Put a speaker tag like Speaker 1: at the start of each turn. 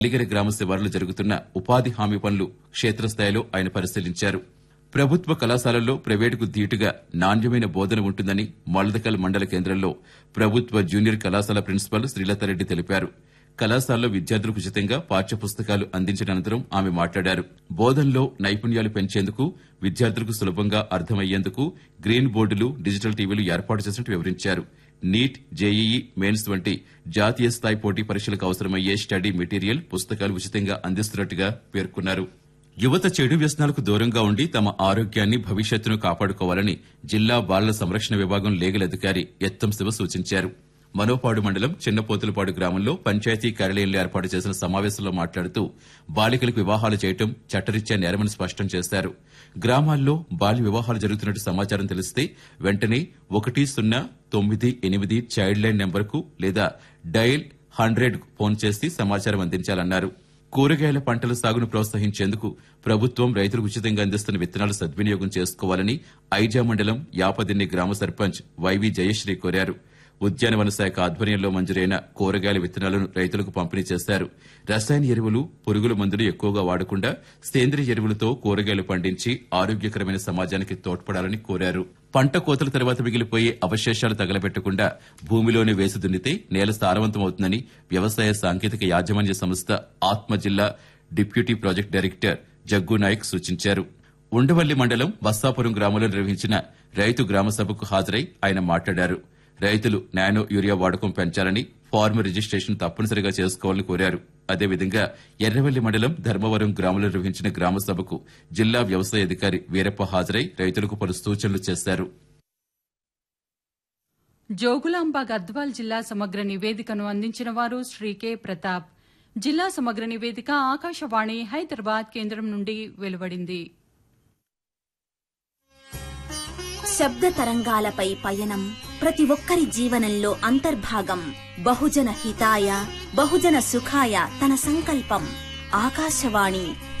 Speaker 1: అలిగిరి గ్రామ శివారులో జరుగుతున్న ఉపాధి హామీ పనులు క్షేత్రస్థాయిలో ఆయన పరిశీలించారు ప్రభుత్వ కళాశాలల్లో ప్రైవేటుకు ధీటుగా నాణ్యమైన బోధన ఉంటుందని మల్దకల్ మండల కేంద్రంలో ప్రభుత్వ జూనియర్ కళాశాల ప్రిన్సిపల్ శ్రీలతారెడ్డి తెలిపారు కళాశాలలో విద్యార్థులకు ఉచితంగా పాఠ్య పుస్తకాలు అందించిన అనంతరం ఆమె మాట్లాడారు బోధనలో నైపుణ్యాలు పెంచేందుకు విద్యార్థులకు సులభంగా అర్థమయ్యేందుకు గ్రీన్ బోర్డులు డిజిటల్ టీవీలు ఏర్పాటు చేసినట్టు వివరించారు నీట్ జేఈఈ మెయిన్స్ వంటి జాతీయ స్థాయి పోటీ పరీక్షలకు అవసరమయ్యే స్టడీ మెటీరియల్ పుస్తకాలు ఉచితంగా అందిస్తున్నట్టుగా పేర్కొన్నారు యువత చెడు వ్యసనాలకు దూరంగా ఉండి తమ ఆరోగ్యాన్ని భవిష్యత్తును కాపాడుకోవాలని జిల్లా బాలల సంరక్షణ విభాగం లీగల్ అధికారి ఎత్తం శివ సూచించారు మనోపాడు మండలం చిన్నపోతులపాడు గ్రామంలో పంచాయతీ కార్యాలయంలో ఏర్పాటు చేసిన సమావేశంలో మాట్లాడుతూ బాలికలకు వివాహాలు చేయటం చట్టరీత్యా నేరమని స్పష్టం చేశారు గ్రామాల్లో బాల్య వివాహాలు జరుగుతున్నట్టు సమాచారం తెలిస్తే వెంటనే ఒకటి సున్నా తొమ్మిది ఎనిమిది చైల్డ్ లైన్ నెంబర్కు లేదా డయల్ హండ్రెడ్ ఫోన్ చేసి సమాచారం అందించాలన్నారు కూరగాయల పంటల సాగును ప్రోత్సహించేందుకు ప్రభుత్వం రైతులకు ఉచితంగా అందిస్తున్న విత్తనాలు సద్వినియోగం చేసుకోవాలని ఐజా మండలం యాపదిన్ని గ్రామ సర్పంచ్ వైవి జయశ్రీ కోరారు ఉద్యానవన శాఖ ఆధ్వర్యంలో మంజూరైన కూరగాయల విత్తనాలను రైతులకు పంపిణీ చేశారు రసాయన ఎరువులు పురుగుల మందులు ఎక్కువగా వాడకుండా సేంద్రియ ఎరువులతో కూరగాయలు పండించి ఆరోగ్యకరమైన సమాజానికి తోడ్పడాలని కోరారు పంట కోతల తర్వాత మిగిలిపోయే అవశేషాలు తగలబెట్టకుండా భూమిలోనే వేసి దున్నితే నేల సారవంతమవుతుందని వ్యవసాయ సాంకేతిక యాజమాన్య సంస్థ ఆత్మ జిల్లా deputy project director Jaggu Nayak సూచించారు ఉండవల్లి మండలం బస్సాపురం గ్రామంలో నిర్వహించిన రైతు గ్రామ సభకు హాజరై ఆయన మాట్లాడారు రైతులు నానో యూరియా వాడకం పెంచాలని ఫార్మ్ రిజిస్ట్రేషన్ తప్పనిసరిగా చేసుకోవాలని కోరారు అదేవిధంగా ఎర్రవల్లి మండలం ధర్మవరం గ్రామంలో నిర్వహించిన గ్రామ సభకు జిల్లా వ్యవసాయ అధికారి వీరప్ప హాజరై రైతులకు పలు సూచనలు చేశారు
Speaker 2: జోగులాంబ గద్వాల్ జిల్లా సమగ్ర నివేదికను అందించిన వారు శ్రీ కె ప్రతాప్ జిల్లా సమగ్ర నివేదిక ఆకాశవాణి హైదరాబాద్ కేంద్రం నుండి వెలువడింది
Speaker 3: శబ్ద తరంగాలపై పయనం ప్రతి ఒక్కరి జీవనంలో అంతర్భాగం బహుజన హితాయ బహుజన సుఖాయ తన సంకల్పం ఆకాశవాణి